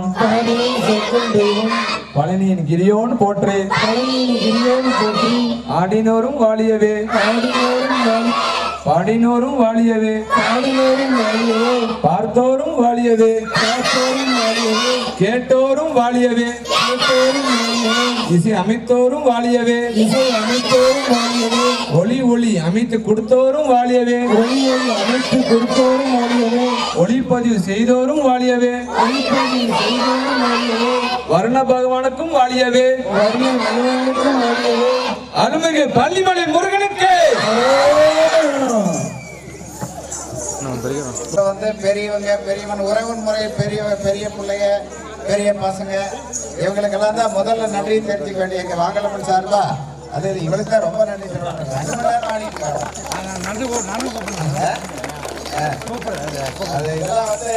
பழனியை சேர்க்கும் தெய்வம் பழனியின் கிரியோன் போற்றே பழனியின் கிரியோடு போற்றி ஆடினோரும் வாழியவே ஆடினோரும் வாழி பாடினோரும் வாழியவே பாடினோரும் வாழியவே பார்த்தோரும் வாழியவே காத்தோரும் வாழியவே கேட்டோரும் வாழியவே கேட்டோரும் வாழியவே இசை அமைத்தோரும் வாழியவே இசை அமைத்தோரும் வாழியவே ஒளி ஒளி அமைத்து கொடுத்தோரும் வாழியவே ஒளியை அமைத்து கொடுத்தோரும் வாழியவே ஒளிப்பதிவு செய்தோரும் வாழியவே ஒளிப்பதிவு செய்தோரும் வாழியவே வருண பகவானுக்கும் வாழியவே வர்ண பகவானுக்கும் வாழியவே அருள்மிகு பள்ளிமலை முருகனுக்கு இப்ப வந்து பெரியவங்க பெரியவன் உறவு முறை பெரிய பெரிய பிள்ளைங்க பெரிய பசங்க இவங்களுக்கெல்லாம் தான் முதல்ல நன்றி தெரிஞ்சுக்க வேண்டிய எங்க வாங்கலம்மன் சார்பா அது இவளுக்கு தான் ரொம்ப நன்றி சொல்லுவாங்க ரெண்டு மணி நேரம் ஆடிட்டு அது இதெல்லாம் வந்து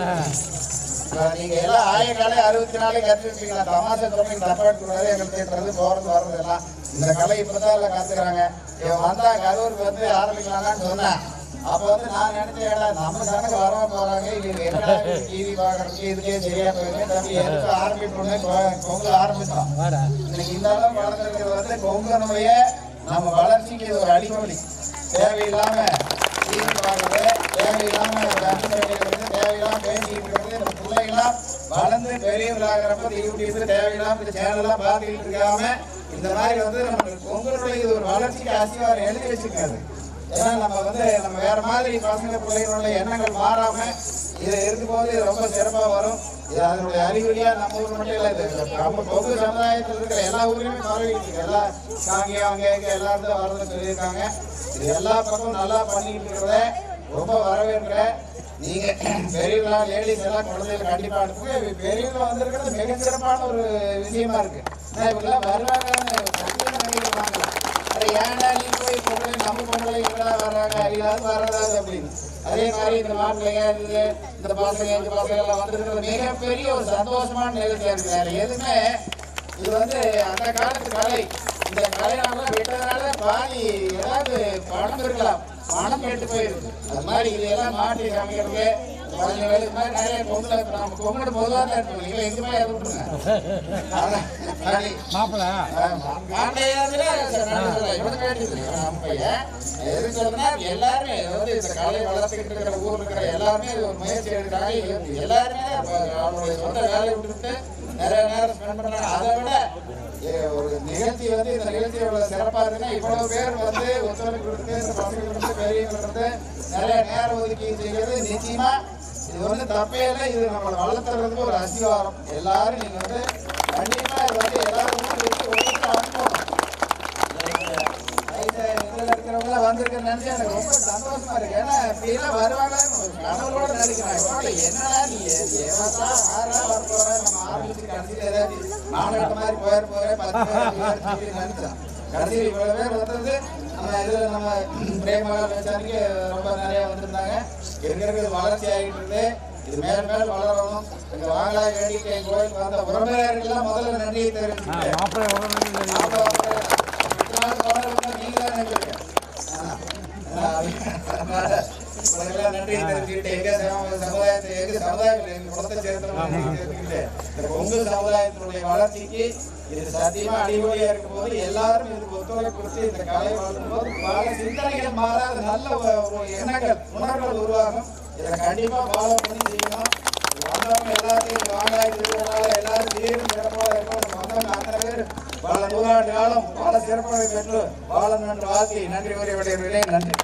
இப்ப நீங்க எல்லாம் ஆய காலை அறுபத்தி நாலு கற்றுருப்பீங்களா தமாசை சொல்லி தப்பா எடுத்துக்கூடாது எங்களுக்கு கேட்கறது போறது வர்றது எல்லாம் இந்த கலை இப்பதான் எல்லாம் கத்துக்கிறாங்க இவன் வந்தா கரூருக்கு வந்து ஆரம்பிக்கலாம்னு சொன்னேன் அப்ப வந்து நான் நினைச்சேன் ஏடா, நம்ம கணக்கு வரவா போறாங்க இவங்க என்ன டிவி பாக்குறதுக்கு இதுக்கே சரியா போயிருக்கு தம்பி எதுக்கு ஆரம்பிப்போம்னு கொ- பொங்கல் ஆரம்பிச்சோம் இன்னைக்கு இந்த அளவு வளர்ந்துருக்கிறது வந்து பொங்கலுடைய நம்ம வளர்ச்சிக்கு இது ஒரு அடிப்படை தேவையில்லாம டிவி பார்க்கறது தேவையில்லாம கருத்து வெளியிடுறது தேவையில்லாம பேசிக்கிட்டு இருக்கிறது இந்த பிள்ளைங்களாம் வளர்ந்து பெரியவர்களாகிறப்ப யூடியூப் தேவையில்லாம இந்த சேனல்லாம் பார்த்துக்கிட்டு இருக்காம இந்த மாதிரி வந்து நம்ம பொங்கலுடைய இது ஒரு வளர்ச்சிக்கு அசிவாரம் எழுதி வச்சுக்காது ஏன்னா நம்ம வந்து நம்ம வேற மாதிரி பசங்க பிள்ளைகளுடைய எண்ணங்கள் மாறாம இது இருக்கும்போது இது ரொம்ப சிறப்பா வரும் இது அதனுடைய அறிகுறியா நம்ம ஊர் மட்டும் இல்ல இது நம்ம பொது சமுதாயத்தில் இருக்கிற எல்லா ஊர்லயுமே பரவிட்டு இருக்கு எல்லா சாங்கி அவங்க இங்க எல்லாரும் தான் வரதுன்னு சொல்லியிருக்காங்க இது எல்லா பக்கமும் நல்லா பண்ணிட்டு இருக்கிறத ரொம்ப வரவேற்கிறேன் நீங்க பெரியவங்களா லேடிஸ் எல்லாம் குழந்தைகள் கண்டிப்பா அனுப்புங்க பெரியவங்க வந்திருக்கிறது மிகச்சிறப்பான ஒரு விஷயமா இருக்கு ஏன்னா இவங்கெல்லாம் வருவாங்கன்னு சத்தியமா நினைக்கிறாங்க அட ஏன்டா நீ போய் பொம்பளை நம்ம பொம்பளை எங்கடா வர்றாங்க எல்லாரும் வர்றதாது அப்படின்னு அதே மாதிரி இந்த மாப்பிள்ளைங்க இது இந்த பசங்க இந்த பசங்க எல்லாம் வந்திருக்கிறது மிகப்பெரிய ஒரு சந்தோஷமான நிகழ்ச்சியா இருக்கு வேற எதுவுமே இது வந்து அந்த காலத்து கலை இந்த கலைனால விட்டதுனால பாதி ஏதாவது பணம் இருக்கலாம் பணம் கெட்டு போயிருக்கு அது மாதிரி இதெல்லாம் மாட்டி காமிக்கிறது பதினஞ்சு வேலை இது மாதிரி நிறைய பொங்கல் இப்ப நம்ம பொங்கல் பொதுவாக தான் இருக்கணும் இல்லை எங்குமே அதை விட்டுருங்க அதான், சரி. ஆமா. காண்டையாதுல சரி, நான் சொல்றேன். இவனுக்கு கேட்டுது. நம்ம பையன். எதுக்கு சொல்றேன்னா, எல்லாருமே அதாவது இந்த கலை வளர்த்துக்கிட்டு இருக்கிற ஊர்ல இருக்கிற எல்லாருமே இது ஒரு முயற்சி எடுக்கிறாங்க இது எல்லாருமே அப்ப அவங்களுடைய சொந்த வேலையை விட்டுட்டு நிறைய நேரம் ஸ்பெண்ட் பண்றாங்க அதை விட ஏ, ஒரு நிகழ்ச்சி வந்து இந்த நிகழ்ச்சி எவ்வளவு சிறப்பா இருக்குன்னா இவ்வளவு பேர் வந்து ஒத்துழைப்பு கொடுத்து இந்த பசங்களுக்கு வந்து பெரியவங்களுக்கு வந்து நிறைய நேரம் ஒதுக்கி செய்கிறது நிச்சயமா இது வந்து தப்பே இல்லை இது நம்மளை வளர்த்துறதுக்கு ஒரு அசிவாரம் எல்லாரும் நீங்க வந்து கண்டிப்பா இது வந்து எல்லாரும் ஊருக்கு வச்சு ஒவ்வொருத்தரும் அனுப்பணும் வயசு இதுல இருக்கிறவங்க வந்திருக்கேன்னு நினைச்சு எனக்கு ரொம்ப சந்தோஷமா இருக்கு ஏன்னா இப்படி எல்லாம் வருவாங்கன்னு ஒரு கனவோட நினைக்கிறாங்க இவங்க என்னடா நீ எவ்வளோ ஆறா வர போற நம்ம ஆரம்பிச்சு கடைசியில் ஏதாவது மாநிலம் மாதிரி போயிட போறேன் பத்து பேர் இருபது பேர் சொல்லி நினைச்சோம் கடைசியில் இவ்வளவு பேர் வந்தது நம்ம இதுல நம்ம பிரேமலா பேசாதிக்கு ரொம்ப நிறைய வந்திருந்தாங்க இருக்கிறது வளர்ச்சி ஆகிட்டு இருக்கு இது மேல மேல வளரணும் இங்க வாங்கலா வேடிக்கை கோயிலுக்கு வந்த உறவினர்களுக்கெல்லாம் முதல்ல நன்றியை தெரிவிச்சுக்கிறேன் மாப்பிள்ளை உறவினர்கள் நீங்க தான் நினைக்கிறீங்க உங்களுக்கெல்லாம் நன்றி தெரிவிச்சுக்கிட்டு எங்க சம- சமுதாயத்தை எங்க சமுதாயத்தில் எங்க குலத்தை சேர்ந்தவங்க தெரிவிச்சுக்கிட்டு இந்த பொங்கல் சமுதாயத்தினுடைய வளர்ச்சிக்கு இது சத்தியமா அடிப்படையா இருக்கும் போது எல்லாரும் இதுக்கு ஒத்துழைப்பு கொடுத்து இந்த கலையை வளர்க்கும் போது பல சிந்தனைகள் மாறாத நல்ல ஒ- ஒரு எண்ணங்கள் உணர்வுகள் உருவாகும் இதை கண்டிப்பா ஃபாலோ பண்ணி செய்யணும் வந்தவங்க எல்லாத்தையும் வாங்காய் திருவிழால எல்லாரும் சீரும் சிறப்பாக இருக்கணும் வந்தவங்க அத்தனை பேர் பல நூறாண்டு காலம் பல சிறப்பாக பெற்று வாழணும் என்று வாழ்த்தி நன்றி கூறி விடைபெறுகிறேன் நன்றி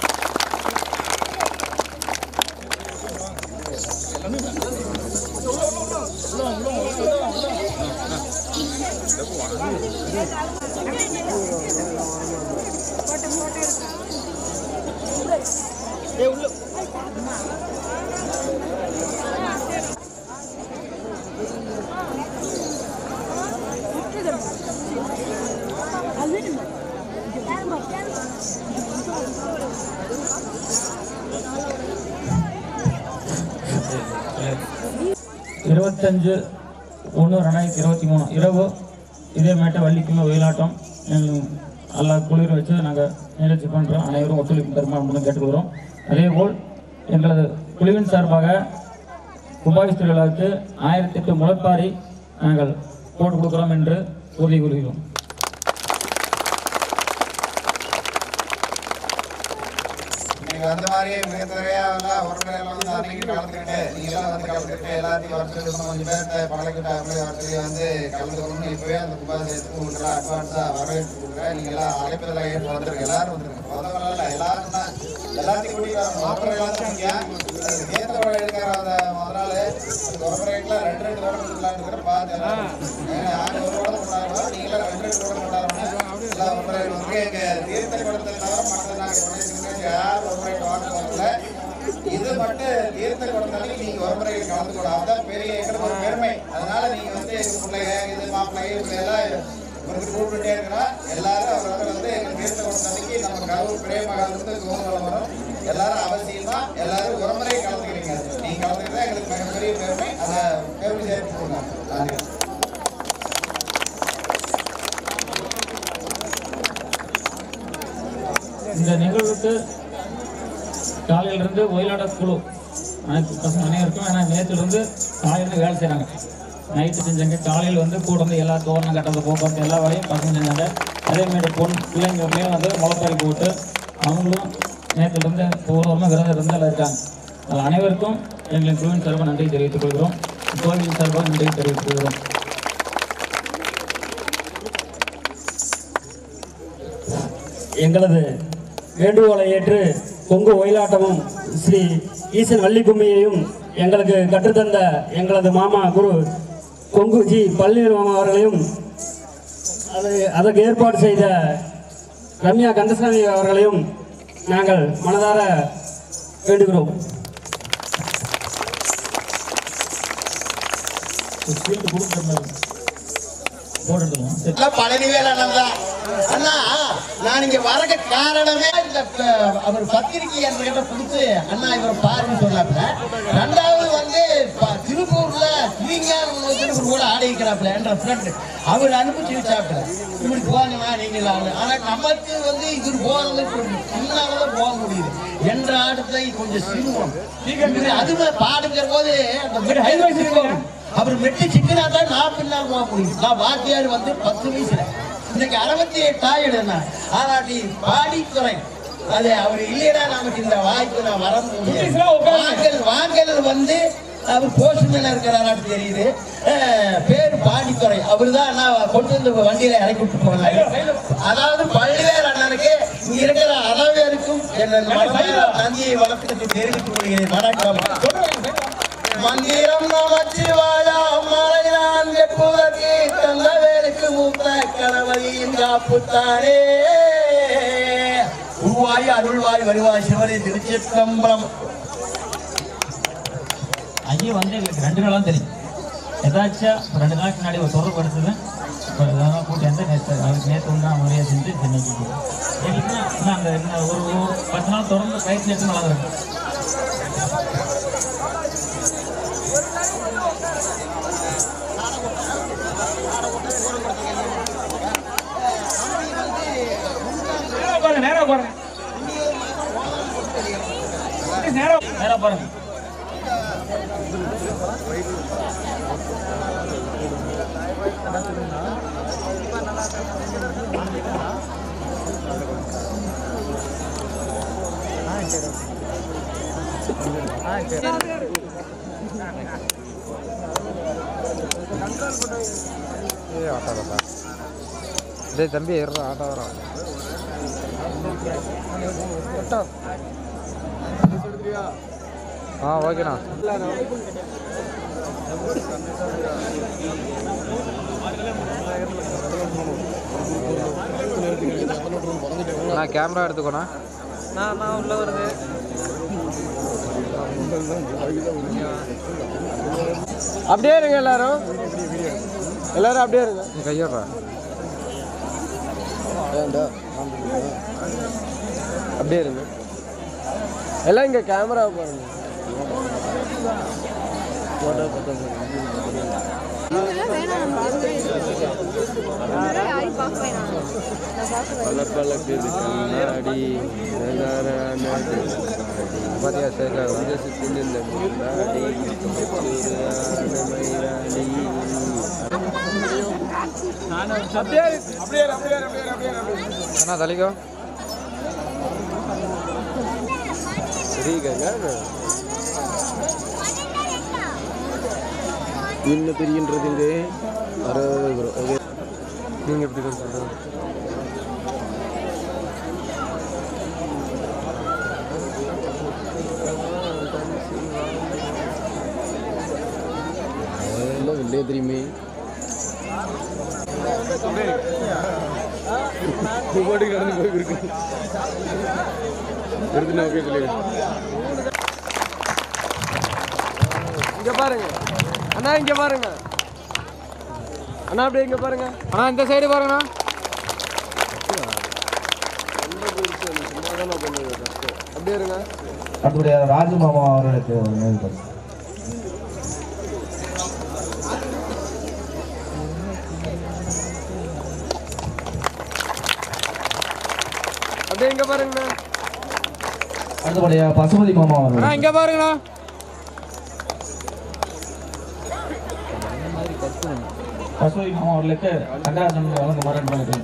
இருபத்தஞ்சு ஒன்று ரெண்டாயிரத்தி இருபத்தி மூணு இரவு இதே மேட்டை வள்ளிக்குமே ஒயிலாட்டம் எங்கள் எல்லா குளிர் வச்சு நாங்கள் நிகழ்ச்சி பண்ணுறோம் அனைவரும் ஒத்துழைப்பு தருமா அப்படின்னு கேட்டுக்கிறோம் அதேபோல் எங்களது குழுவின் சார்பாக கும்பாபிஷேக விழாவுக்கு ஆயிரத்தி எட்டு முளைப்பாரி நாங்கள் போட்டு கொடுக்கிறோம் என்று உறுதி கூறுகிறோம் நீங்க அந்த மாதிரியே மிக தேவையான உறவுகள் வந்து அன்னைக்கு கலந்துக்கிட்டு நீங்க எல்லாம் வந்து கலந்துக்கிட்டு எல்லாத்தையும் வர சொல்லி இன்னும் கொஞ்சம் பேர்த்த பழகிட்ட அப்படி வர சொல்லி வந்து கலந்துக்கணும்னு இப்பவே அந்த கும்பாபிஷேகத்துக்கு உங்களுக்கு அட்வான்ஸா வரவேற்பு கொடுக்குறேன் நீங்க எல்லாம் அழைப்பதில் ஏற்று வந்துருங்க எல்லாரும் வந்துருங்க முதல்ல இல்ல, எல்லாரும் தான் எல்லாத்தையும் கூட்டிட்டு வரணும் மாப்பிள்ளை எல்லாத்தையும் நீங்க ஏத்த வழி எடுக்கிற அந்த முதலாளு உறவுகளுக்குலாம் ரெண்டு ரெண்டு வருடம் கொடுக்கலாம்னு இருக்கிற பார்த்து நாங்கள் ஒரு வருடம் கொண்டாடுறோம் நீங்களும் ரெண்டு ரெண்டு வருடம் கொண்டாடுறோம் எல்லா உறவுகள் வந்து எங்க தீர்த்த குடத்தை தவிர மற்ற நாங்கள் பண்ணிட்டு யார் உறவுகள் வாங்க போகல இது மட்டும் தீர்த்த குடத்தாலே நீங்க உறவுகள் கலந்து கூட அதான் பெரிய எங்களுக்கு ஒரு பெருமை அதனால நீங்க வந்து எங்க பிள்ளைங்க இது மாப்பிள்ளைங்க இப்படி எல்லாம் இவருக்கு கூப்பிட்டுட்டே இருக்கிறோம் எல்லாரும் அவர் வந்து எங்க தீர்த்த குடத்தன்னைக்கு நம்ம கரூர் பிரேமகாலிருந்து கோகுலம் வரும் எல்லாரும் அவசியமா எல்லாரும் உறமுறை கலந்துக்கிறீங்க நீங்க கலந்துக்கிறதா எங்களுக்கு மிகப்பெரிய பெருமை அதை பெருமை சேர்த்து கொடுங்க நன்றி இந்த நிகழ்வுக்கு காலையிலிருந்து ஒயிலாட குழு அனைத்து பசங்க அனைவருக்கும் ஏன்னா நேற்றுலேருந்து காலையிலேருந்து வேலை செய்கிறாங்க நைட்டு செஞ்சாங்க காலையில் வந்து கூட வந்து எல்லா தோரணம் கட்டுறது போக்குவரத்து எல்லா வேலையும் பசங்க செஞ்சாங்க அதேமாரி பொன் பிள்ளைங்க மேலே வந்து முளைப்பாரி போட்டு அவங்களும் நேற்றுலேருந்து பூர்வமாக விரதம் இருந்தால் இருக்காங்க அது அனைவருக்கும் எங்களின் குழுவின் சார்பாக நன்றி தெரிவித்துக் கொள்கிறோம் கோவிலின் சார்பாக நன்றி தெரிவித்துக் கொள்கிறோம் எங்களது வேண்டுகோளை ஏற்று கொங்கு ஒயிலாட்டமும் ஸ்ரீ ஈசன் வள்ளிக்கும்மியையும் எங்களுக்கு கற்றுத்தந்த எங்களது மாமா குரு கொங்கு ஜி பழனிவேல் மாமா அவர்களையும் அது அதற்கு ஏற்பாடு செய்த ரம்யா கந்தசாமி அவர்களையும் நாங்கள் மனதார வேண்டுகிறோம் ஸ்வீட்டு கொடுக்குறது போட்டுருக்கோம் சரி எல்லாம் பழனிவேல் அண்ணன் தான் அண்ணா நான் இங்க வரக்க காரணமே இந்த ப- அவர் பத்திரிக்கை என்கிட்ட கொடுத்து அண்ணா இவரை பாருன்னு சொன்னாப்ல ரெண்டாவது வந்து ப- திருப்பூர்ல ஸ்ரீங்காரம் ஒரு கூட ஆடிக்கிறாப்ல என்ற ஃப்ரெண்ட் அவர் அனுப்பிச்சு வச்சாப்ல இப்படி போங்கண்ணா நீங்களா ஆனா நமக்கு வந்து இவர் போறது சின்னால போக முடியுது என்ற ஆட்டத்தை கொஞ்சம் சிறுவம் அதுவே பாடுங்கிற போது அந்த ஹைதராபாத் போகணும் அவர் மெட்டு சிக்கனா தான் நான் பின்னால் போக முடியும் நான் வாத்தியார் வந்து பத்து வயசுல இன்னைக்கு அறுபத்தி எட்டு ஆயிடுனா ஆனா நீ பாடித்துறை அது அவர் இல்லையா நமக்கு இந்த வாய்ப்பு நான் வர முடியாது வாங்கல் வாங்கல் வந்து அவர் போஸ்ட்மேன் இருக்கிறாரான்னு தெரியுது அஹ், பேர் பாண்டித்துறை அவர் தான் நான் கொண்டு வந்து வண்டியில இறக்கி விட்டு போனாரு அதாவது பல்வேறு அண்ணனுக்கு இங்க இருக்கிற அளவேருக்கும் என் நந்தியை வளர்த்துக்கு தெரிவித்துக் கொள்கிறேன் வணக்கம் மந்திரம் நமச்சிவாயா மலை நான் வெப்புவதற்கு தந்தவேலுக்கு மூத்த கணவதியின் காப்புத்தானே உருவாய் அருள்வாய் வருவாய் சிவனை திருச்சிற்றம்பலம் ஐயா வந்து எங்களுக்கு ரெண்டு நாளாக தெரியும் எதாச்சும் இப்போ ரெண்டு நாளைக்கு முன்னாடி ஒரு தொடர்பு எடுத்தது இப்போ இதெல்லாம் கூட்டி வந்து நேற்று அவருக்கு நேற்று ஒன்றா முறையாக செஞ்சு சென்னைக்கு எங்களுக்குன்னா இன்னும் அந்த இன்னும் ஒரு ஒரு பத்து நாள் தொடர்ந்து பயிற்சி எடுத்து நல்லா இருக்கும் நேரா பாருங்க டேய் தம்பி ஏறா ஆட்டோ வரான் ஆ ஓகேண்ணா நான் கேமரா எடுத்துக்கோண்ணா நான் நான் உள்ள வருது அப்படியே இருங்க எல்லாரும் எல்லாரும் அப்படியே இருங்க நீ கையிடுறா அப்படியே இருங்க எல்லாம் இங்க கேமரா பாருங்க பல பல கண்ணாடி பாத்தியா சேர்க்கா வந்து தின்னு முன்னாடி அண்ணா தலைக்கோ சரிங்க என்ன பெரியன்றது இங்கே அறுபது ப்ரோ நீங்கள் எப்படி சொல்கிறது எல்லாம் வெளியே தெரியுமே பாட்டு கடந்து போயிருக்கு எடுத்து ஓகே சொல்லிடு இங்க பாருங்க அண்ணா இங்க பாருங்க அண்ணா அப்படியே இங்க பாருங்க அண்ணா இந்த சைடு பாருங்கண்ணா அப்படியே இருங்க நம்முடைய ராஜமாமா அவர்களுக்கு ஒரு நினைவு பரிசு. அப்படியே இங்க பாருங்கண்ணா அடுத்தபடியாக பசுபதி மாமா அவர்கள் அண்ணா இங்க பாருங்கண்ணா பசுவை மாமா அவர்களுக்கு கங்கராஜன் வழங்குமாறு அன்பளிக்கிறேன்.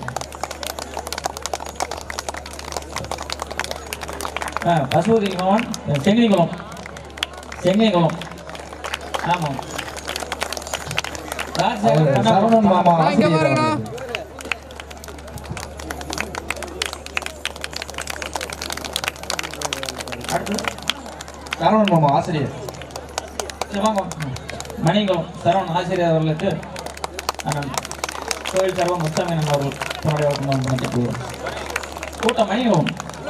ஆ பசுபதி மாமன் செங்கினிகுளம் செங்கினிகுளம் ஆமாம் ராஜசேகர் அவர் கண்ணா- சரவணன் மாமா இங்க ஆசிரியர் பாருங்கண்ணா. அவர்களுக்கு. அடுத்து சரவணன் மாமா ஆசிரியர் சிவகம் மணிகுளம் சரவணன் ஆசிரியர் அவர்களுக்கு அண்ணன் கோயில் சர்வம் முத்தமேனன் அவர்கள் தன்னுடைய வழக்கம் பண்ணிட்டு கூட்டம் மணிகுளம்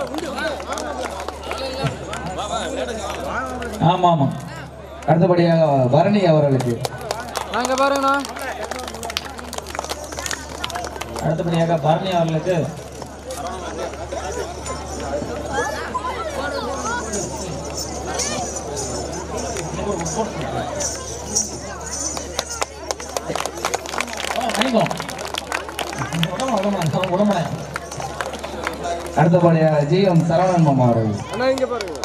ஆமாம் ஆமாம் அடுத்தபடியாக பரணி அவர்களுக்கு அண்ணா இங்க பாருங்கண்ணா அடுத்தபடியாக பரணி அவர்களுக்கு ஆ, மணிகுளம் உடம்பு உடம்பு உடம்பு அடுத்தபடியாக ஜி எம் சரவணன் மாமா அவர்கள் அண்ணா இங்க பாருங்க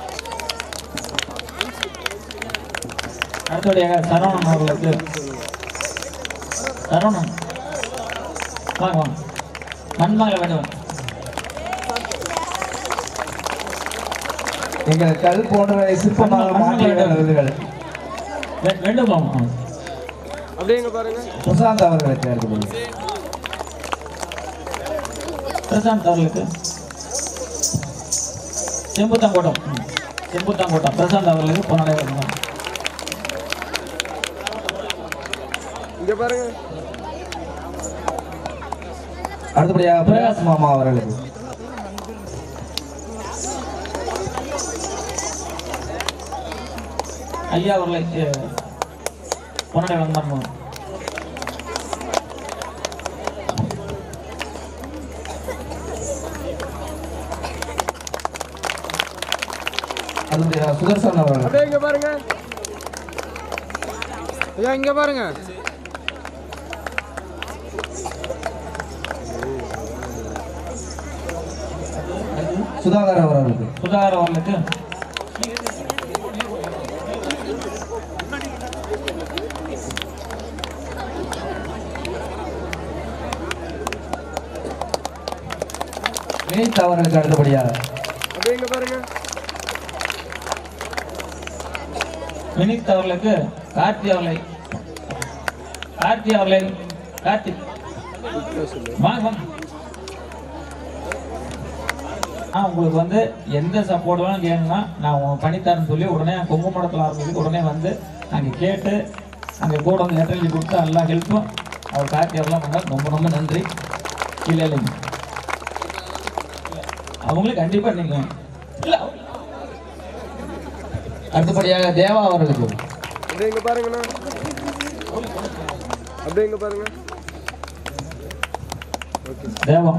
அடுத்தபடியாக சரவணன் அவர்களுக்கு சரவணன் வாங்க வாங்க மண்மகளை வேண்டுவன் எங்கள் கல் போன்ற சிற்பமாக மாற்றிய விருதுகள் வே- வேண்டும் வாங்க. அப்படியே இங்க பாருங்க பிரசாந்த் அவர்களுக்கு அடுத்தபடி பிரசாந்த் அவர்களுக்கு செம்புத்தாங்கோட்டம் ம். செம்புத்தாங்கோட்டம் பிரசாந்த் அவர்களுக்கு பொன்னாடை வழங்குவாங்க இங்க பாருங்க அடுத்தபடியாக பிரகாஷ் மாமா அவர்களுக்கு ஐயா அவர்களை அஹ், பொன்னாடை வழங்குவாங்க அடுத்தபடியாக சுதர்சன் அவர்கள் அப்படியே இங்க பாருங்க ஐயா இங்க பாருங்க சுதாகர் அவர்களுக்கு சுதாகர் அவர்களுக்கு வினித் அவர்களுக்கு அடுத்தபடியாக அப்படியே இங்க பாருங்க வினித் அவர்களுக்கு கார்த்தி அவர்களை கார்த்தி அவர்களை கார்த்தி வாங்க வாங்க ஆ உங்களுக்கு வந்து எந்த சப்போர்ட் வேணும் கேணும்னா நான் உங்க பண்ணித்தரேன்னு சொல்லி உடனே குங்குமடத்தில் ஆரம்பிச்சு உடனே வந்து அங்கே கேட்டு அங்கே கூட வந்து லெட்டர் எழுதி கொடுத்து எல்லா ஹெல்ப்பும் அவர் கார்த்தி அவர்லாம் பண்ணார் ரொம்ப ரொம்ப நன்றி இல்லை இல்லைங்க அவங்களே கண்டிப்பாக நீங்கள் இல்லை அடுத்தபடியாக தேவா அவர்களுக்கு அப்படியே இங்க பாருங்கண்ணா அப்படியே இங்க பாருங்க தேவம்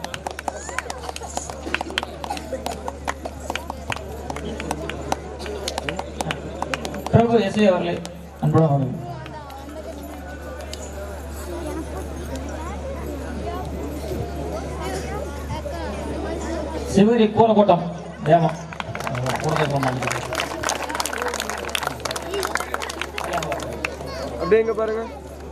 பிரபு எஸ்ஐ அவர்களே அன்புடன் அவர்கள் சிவகிரி கூரக்கோட்டம் தேவம் கூடவே போக மாட்டேங்குது அப்படியே இங்க பாருங்க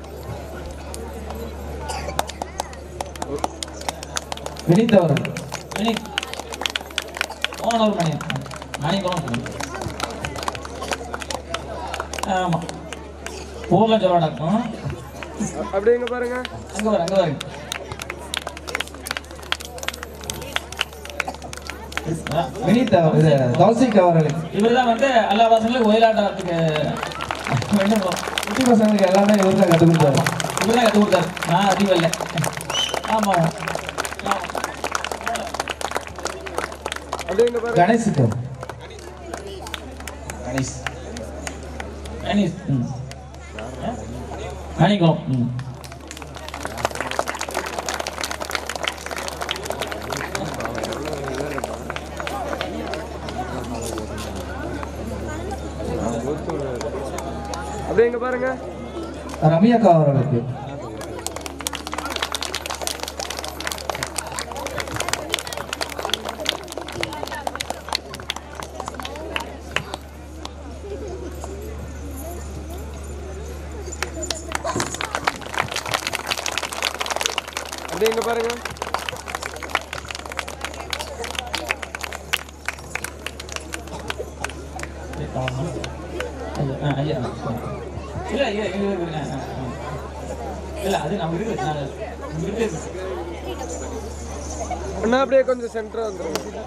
வினித் அவர்கள் மணி ஓனர் மணி மணி கூட சொல்லு ஆமாம் ஊரில் சொல்ல நடக்கும் அப்படியே இங்க பாருங்க அங்கே வர அங்கே வரேன் வினித் அவர் இது கௌசிக் அவர்களுக்கு இவர் தான் வந்து எல்லா பசங்களும் ஒயிலாட்டத்துக்கு வேண்டும் குட்டி பசங்களுக்கு எல்லாமே இவர் தான் கற்றுக் கொடுத்தாரு இவர் தான் கற்றுக் கொடுத்தாரு நான் அறிவில்லை ஆமாம் அப்படியே இங்க பாருங்க கணேஷுக்கு கணேஷ் கணேஷ் ம் மணிக்கம் ம் அப்படியே இங்க பாருங்க ரம்யாக்கா அவர்களுக்கு அப்படியே இங்க பாருங்க ஐயா, ஆ, ஐயா. இல்ல, இல்ல, இல்ல, இல்ல, ஆ, ஆ. இல்ல, அது நம்ம இருக்கு நாங்க இருக்கு அண்ணா அப்படியே கொஞ்சம் சென்டரா வந்துருங்க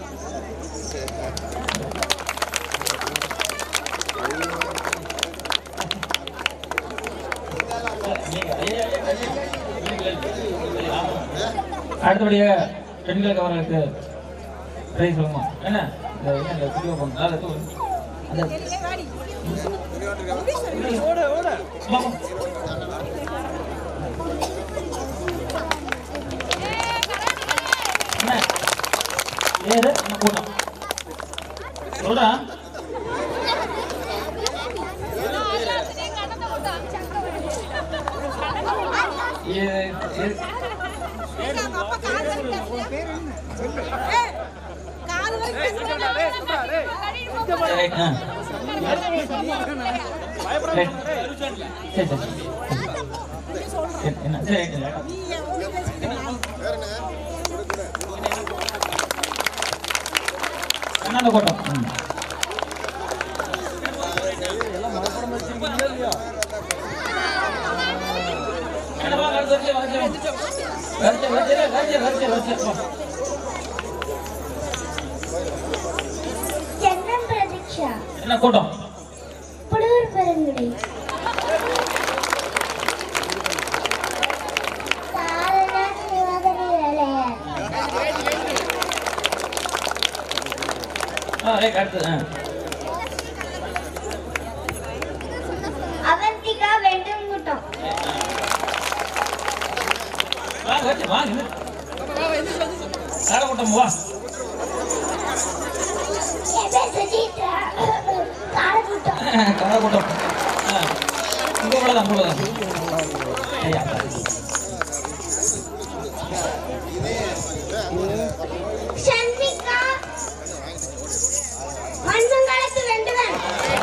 அடுத்தபடியாக பெண்களுக்கு அவர்களுக்கு பிரைஸ் சொல்லுமா என்ன இந்த என்ன இந்த வீடியோ பண்ணா அதை தூக்கு. அந்த வா, வா. என்ன ஏறு என்ன கூட்டம் சொல்றா ஏ- ஏ- சரி, ஆ. சரி. சரி, சரி. சரி, என்ன சரி சரி. அண்ணாந்த கோட்டம் ம். என்ன வா, வரிசை, வரிசை, வரிசை. வரிசை, வரிசை, வரிசை, வரிசை, வரிசை, வா. சென்னம் பிரதீக்ஷா என்ன கூட்டம் புலூர் பெருங்குடி சாரணா சிவகரி நிலையம் ஆ ரைட் அடுத்து ஆ அவந்திகா வெண்டுங்குட்டம் வாங்க வச்சு வாங்க காரக்கூட்டம் வா என் பேர் சுஜித்ரா காரக்குட்டம் காரக்கூட்டம் ஆ இங்கே உள்ளதான் உள்ளதான் ஐயா சந்திகா மண்மங்கலத்து வெண்டுவன்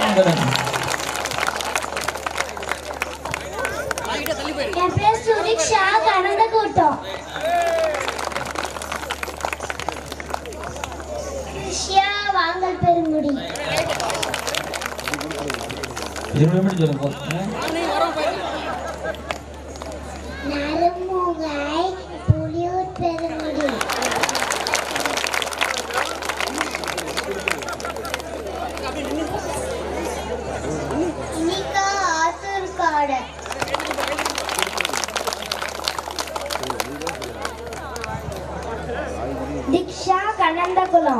என் பேர் சுரிக்ஷா கனந்த கூட்டம் கிருஷ்யா வாங்கல் பெருங்குடி இருபது நிமிடம் சொல்லுங்க போதும். நறுமுகாய் புலியூர் பெருங்குடி இனிகா ஆத்தூர் காடு திக்ஷா கண்ணந்தகுளம்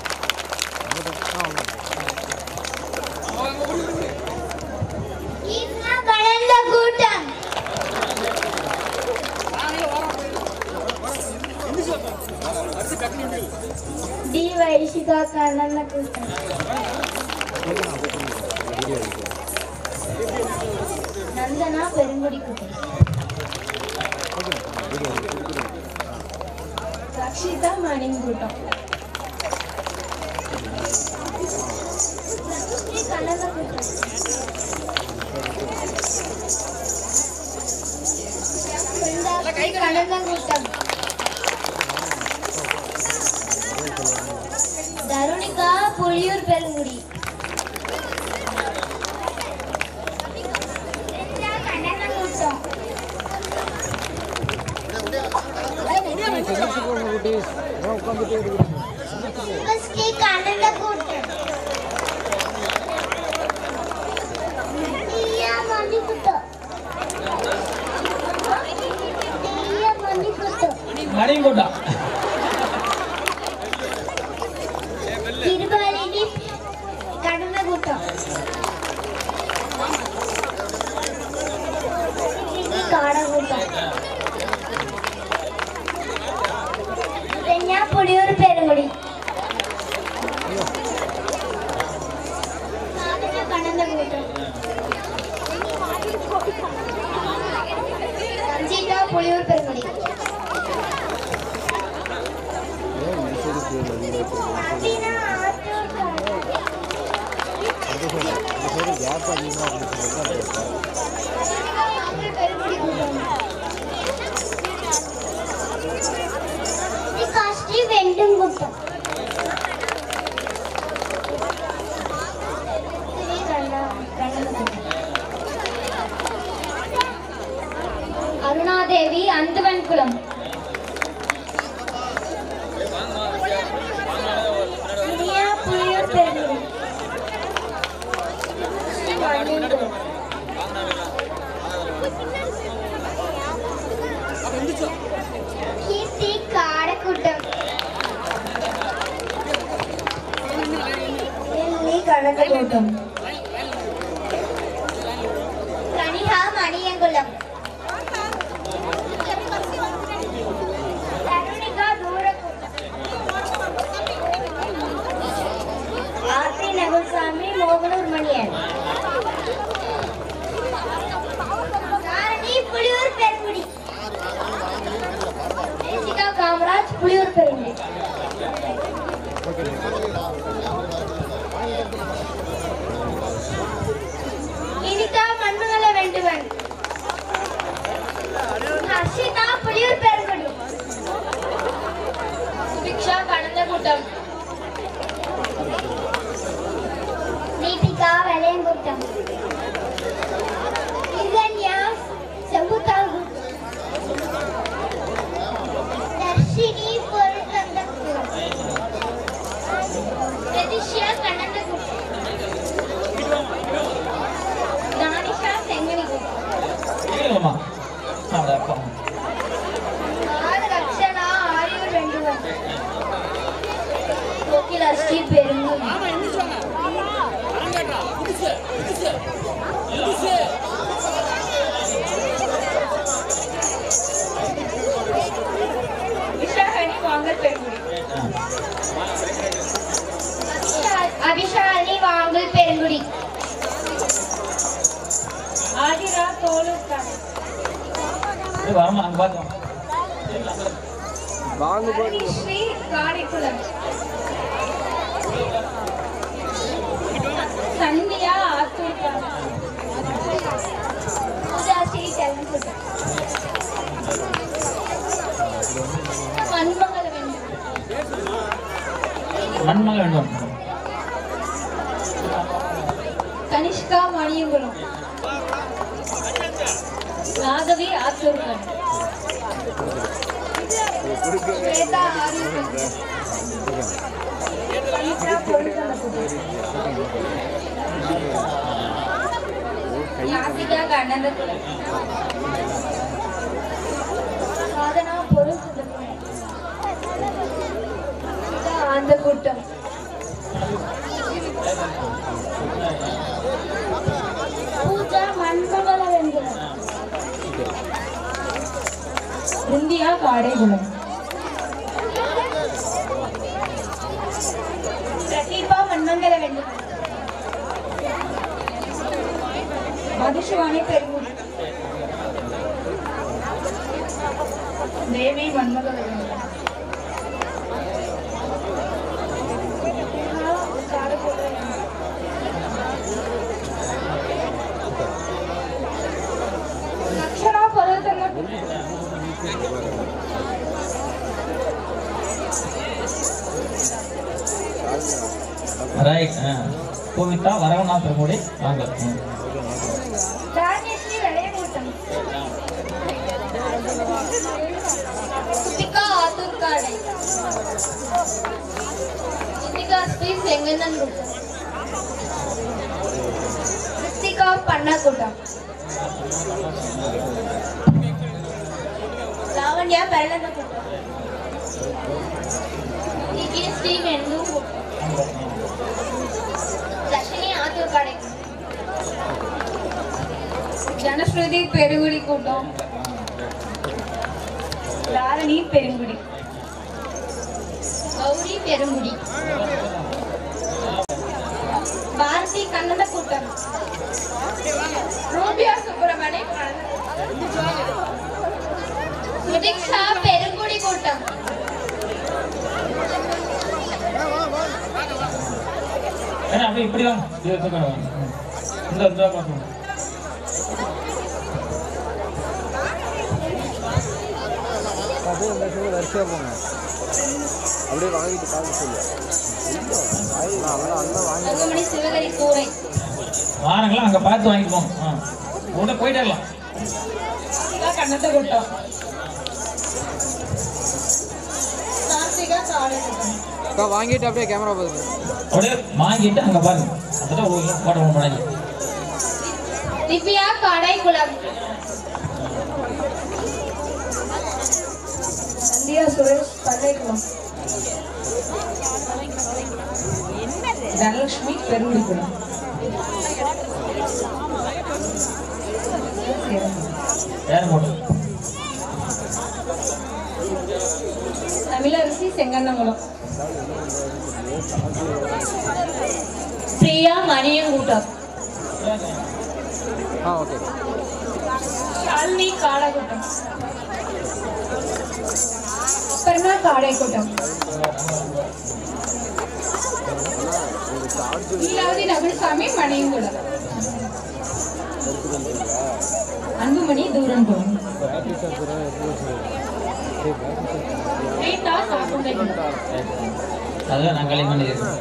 இவா கலந்த கூட்டம் டி வைஷிகா கலந்த கூட்டம் நந்தனா பெருங்குடி கூட்டம் ரக்ஷிதா மணிங்கூட்டம் கண்ணந்த கூட்டம் பிருந்தாஸ்ரீ கண்ணந்த கூட்டம் தருணிகா புலியூர் பெருங்குடி கண்ணந்த கூட்டம் ஸ்ரீ கண்ணந்த கூட்டம் தீயா மணி கூட்டம் தீயா மணி கூட்டம் மணிக்கூட்டா திருபாலினி கடந்த கூட்டம் காட கூட்டம் ரெஞ்சா புலியூர் பெருங்குடி சாதனா கடந்த கூட்டம் சஞ்சீதா புலியூர் பெருங்குடி அபினா ஆத்தூர் காஷ்டி வெண்டும் குட்டம் ஸ்ரீ கண்ணா அருணாதேவி அந்துவன் குளம் இனியா புலியூர் பெருங்குடி ஸ்ரீ மணியங்குளம் கீர்த்தி காடக்கூட்டம் டெல்லி கணக்கு கூட்டம் கனிகா மணியங்குளம் கருணிகா தூரக்கூட்டம் ஆர்த்தி நகுல்சாமி மோகனூர் மணியன் தாரணி புலியூர் பெருங்குடி தேசிகா காமராஜ் புலியூர் பெருங்குடி இனிதா மண்ணுகள வேண்டுவன் ஹர்ஷிதா புலியூர் பெருங்குடி சுபிக்ஷா கடந்த கூட்டம் தீபிகா வெளையங்குட்டம் இதன்யா செம்புத்தால் தர்ஷினி பொருட்கந்தபுரம் பிரதிஷ்யா கண்ணந்தகுட்டம் தானிஷா செங்கனிகுட்டம் இல்லைம்மா அட அப்பா ஆறு லட்சணா ஆரியூர் வெண்டுவன் கோகிலா ஸ்ரீ பெருங்குடி விஷாகனி வாங்கல் பெருங்குடி அபிஷாலினி வாங்கல் பெருங்குடி ஆதிரா தோலூர் கடை இது வரமா அங்கே பார்க்கலாம் ஸ்ரீ காரைக்குளம் சந்தியா ஆத்தூர் பூஜா ஸ்ரீ செல்வகுட்டம் மண்மங்கல வேண்டும் மண்மக வேண்டும் கனிஷ்கா மணியங்குளம் ராகவி ஆத்தூர்கன் ஸ்வேதா ஆரியூர் பவித்ரா பொருட்களக்குடி யாசிகா கண்ணந்தகுளம் சாதனா பொருட்களக்குடி அந்த கூட்டம் பூஜா மண்மங்கள வெங்குளம் இந்தியா காடைகுளம் பிரதீபா மண்மங்கல வெங்குளம் மதுசுவாணி பெருங்குடி தேவி மண்மங்கல வெங்குளம் காரைக்குளம் ரைட் பூவித்தா வரவநாத் பிரமுடி வாங்க ம். ராஜேஸ்வரி விளையக்கூட்டம் குத்திகா ஆத்தூர்காடை குத்திகா ஸ்ரீ செங்கண்ணன் கூட்டம் கிருத்திகா பண்ணக்கூட்டம் லாவண்யா பெரளந்த கூட்டம் திவ்ய ஸ்ரீ வெண்டு கூட்டம் தர்ஷினி ஆத்தூர்காடை ஜனஸ்ருதி பெருங்குடி கூட்டம் தாரணி பெருங்குடி கௌரி பெருங்குடி பாரதி கன்னட கூட்டம் ரூபியா சுப்பிரமணி சுதிக்ஷா பெருங்குடி கூட்டம் ஏன்னா அப்படியே இப்படி வாங்க இது எடுத்துக்கோங்க. ம். இந்த இந்த பார்க்கணும் அப்படியே இந்த சைடு வரிசையாக போங்க அப்படியே வாங்கிட்டு பார்க்க சொல்லு அண்ணா அண்ணா வாங்கி தங்கமணி சிவகரி கூரை வாரங்களா அங்கே பார்த்து வாங்கிப்போம் ஆ உடனே போயிட்டே இருக்கலாம் கன்னட கூட்டம் கார்த்திகா காலை கூட்டம் அக்கா வாங்கிட்டு அப்படியே கேமரா பாருங்க அப்படியே வாங்கிட்டு அங்கே பாருங்க அப்பதான் ஒரு போட முடியாது திவ்யா காடைக்குளம் சந்தியா சுரேஷ் பல்லைக்குளம் தனலட்சுமி பெருங்குடிக்குளம் வேற போட்டு தமிழரசி செங்கன்னங்குளம் பிரியா மணியங்கூட்டம் ஆ ஓகே ஷாலினி காடக்கூட்டம் அபர்ணா காடைக்கூட்டம் லீலாவதி நகுல்சாமி மணியங்குளம் அன்புமணி தூரன்குளம் ரீட்டா சாக்குண்டைக்குளம் அதெல்லாம் நான் களி பண்ணியிருக்கேன்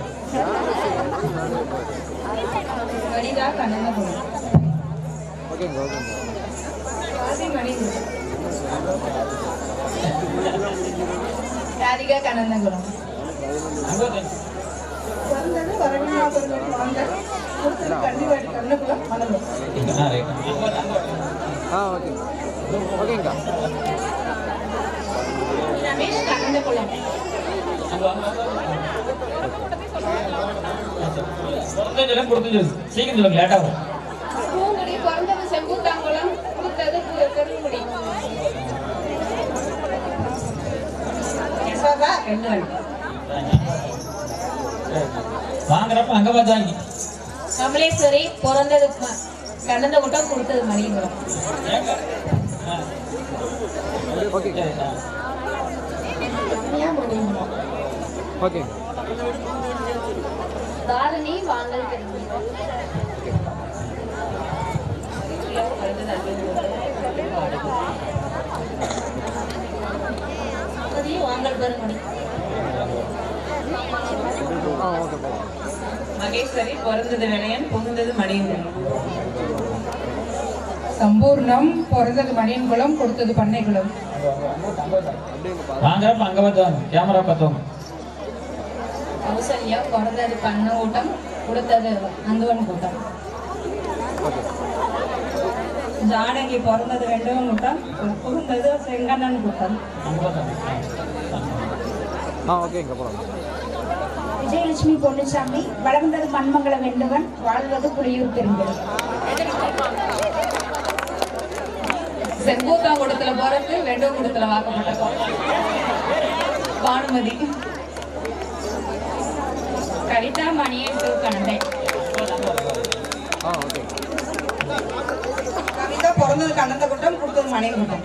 வனிதா கண்ணகுளம் ஓகேங்க ஓகேங்க சுவாதி மணிகுளம் ராதிகா கண்ணகுளம் வந்தது வரணியாபுரம் வாங்க ஒருத்தர் கன்னிவாடி கண்ணகுளம் மணலம் ஆ ரைட் ஆ ஓகே ஓகேங்கக்கா ரமேஷ் கண்ணகுளம் கொடுத்து கொடுத்து சீக்கிரம் சொல்லுங்க லேட் ஆகும் பூங்குடி பிறந்தது செம்பூத்தாங்குளம் கொடுத்தது பெருங்குடி யசோதா ரெண்டு வாங்குறப்ப அங்க பார்த்து வாங்கி கமலேஸ்வரி பிறந்தது ம- கண்ணந்த கூட்டம் கொடுத்தது மணியங்குளம் ஓகே மணியங்குளம் ஓகே தாரணி வாங்கல் பெருங்குடி சம்மதி வாங்கல் பெருங்குடி ஆ ஓகே போகலாம் மகேஸ்வரி பிறந்தது வினயன் புகுந்தது மணியங்குளம் சம்பூர்ணம் பிறந்தது மணியன்குளம் கொடுத்தது பண்ணைக்குளம் வாங்குறப்ப அங்க பார்த்து வாங்க கேமரா பார்த்து வாங்க கௌசல்யா பிறந்தது பண்ண கூட்டம் கொடுத்தது நந்துவன் கூட்டம் ஜானகி பிறந்தது ரெண்டும் கூட்டம் புகுந்தது செங்கண்ணன் கூட்டம் ஆ ஓகேங்க போகலாம் விஜயலட்சுமி பொன்னுசாமி வளர்ந்தது மண்மங்கல வேண்டுவன் வாழ்வது புலியூர் பெருங்கல் செங்கூத்தாங்குடத்துல பிறந்து வெண்டகுடத்துல வாக்கப்பட்ட பானுமதி கவிதா மணியன் கணண்டை ஆ ஓகே கவிதா பிறந்தது கண்ணந்த கூட்டம் கொடுத்தது மணியன் கூட்டம்